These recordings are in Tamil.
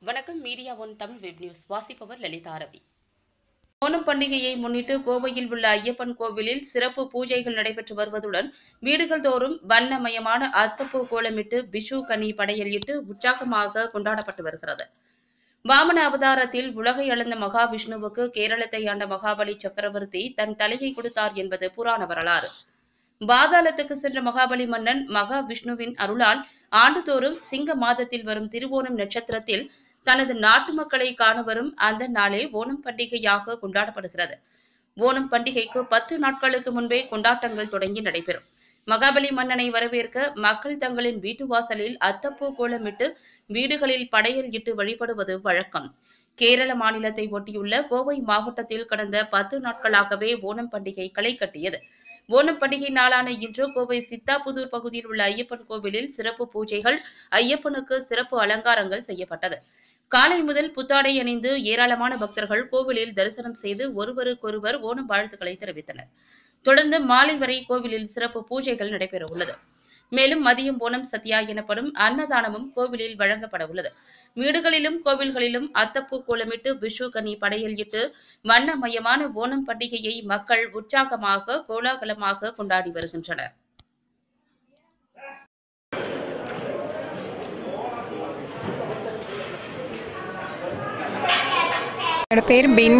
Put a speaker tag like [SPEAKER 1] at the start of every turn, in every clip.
[SPEAKER 1] வணக்கம் media one Tamil web news வாசிப்பவர் லலிதா ரவி
[SPEAKER 2] ஓணம் பண்டிகையை முன்னிட்டு கோவையில் உள்ள ஐயப்பன் கோவிலில் சிறப்பு பூஜைகள் நடைபெற்று வருவதுடன் வீடுகள் தோறும் வண்ணமயமான அத்தப்பூ கோலமிட்டு விஷு கனி படையலிட்டு உற்சாகமாக கொண்டாடப்பட்டு வருகிறது வாமன அவதாரத்தில் உலகை அளந்த மகாவிஷ்ணுவுக்கு கேரளத்தை ஆண்ட மகாபலி சக்கரவர்த்தி தன் தலையை கொடுத்தார் என்பது புராண வரலாறு பாதாளத்துக்கு சென்ற மகாபலி மன்னன் மகாவிஷ்ணுவின் அருளால் ஆண்டுதோறும் சிங்க மாதத்தில் வரும் திருவோணம் நட்சத்திரத்தில் தனது நாட்டு மக்களை காண வரும் அந்த நாளே ஓணம் பண்டிகையாக கொண்டாடப்படுகிறது ஓணம் பண்டிகைக்கு பத்து நாட்களுக்கு முன்பே கொண்டாட்டங்கள் தொடங்கி நடைபெறும் மகாபலி மன்னனை வரவேற்க மக்கள் தங்களின் வீட்டு வாசலில் அத்தப்பூ கோலமிட்டு வீடுகளில் படையல் இட்டு வழிபடுவது வழக்கம் கேரள மாநிலத்தை ஒட்டியுள்ள கோவை மாவட்டத்தில் கடந்த பத்து நாட்களாகவே ஓணம் பண்டிகை களை கட்டியது ஓணம் பண்டிகை நாளான இன்று கோவை சித்தாபுதூர் பகுதியில் உள்ள ஐயப்பன் கோவிலில் சிறப்பு பூஜைகள் ஐயப்பனுக்கு சிறப்பு அலங்காரங்கள் செய்யப்பட்டது காலை முதல் புத்தாடை அணிந்து ஏராளமான பக்தர்கள் கோவிலில் தரிசனம் செய்து ஒருவருக்கொருவர் ஓணம் வாழ்த்துக்களை தெரிவித்தனர் தொடர்ந்து மாலை வரை கோவிலில் சிறப்பு பூஜைகள் நடைபெற உள்ளது மேலும் மதியம் ஓணம் சத்யா எனப்படும் அன்னதானமும் கோவிலில் வழங்கப்பட உள்ளது வீடுகளிலும் கோவில்களிலும் அத்தப்பூ கோலமிட்டு விஷு கனி படையல் இட்டு வண்ணமயமான ஓணம் பண்டிகையை மக்கள் உற்சாகமாக கோலாகலமாக கொண்டாடி வருகின்றனர்
[SPEAKER 3] என்னோட பேர் பின்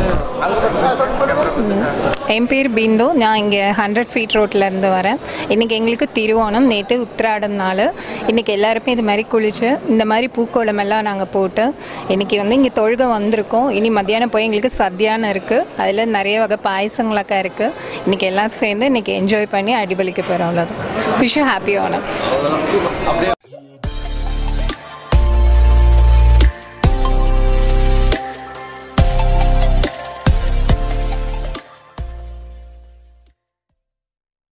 [SPEAKER 3] என் பேர் பிந்து நான் இங்கே ஹண்ட்ரட் ஃபீட் ரோட்லேருந்து வரேன் இன்றைக்கி எங்களுக்கு திருவோணம் நேற்று உத்திராடம் நாள் இன்றைக்கி எல்லாருமே இது மாதிரி குளிச்சு இந்த மாதிரி பூக்கோளமெல்லாம் நாங்கள் போட்டு இன்றைக்கி வந்து இங்கே தொழுகை வந்திருக்கோம் இனி மத்தியானம் போய் எங்களுக்கு சத்தியானம் இருக்குது அதில் நிறைய வகை பாயசங்களக்கா இருக்குது இன்றைக்கி எல்லோரும் சேர்ந்து இன்றைக்கி என்ஜாய் பண்ணி அடிபலிக்க போகிறோம் அவ்வளோதான் விஷ் ஹாப்பி ஓணம்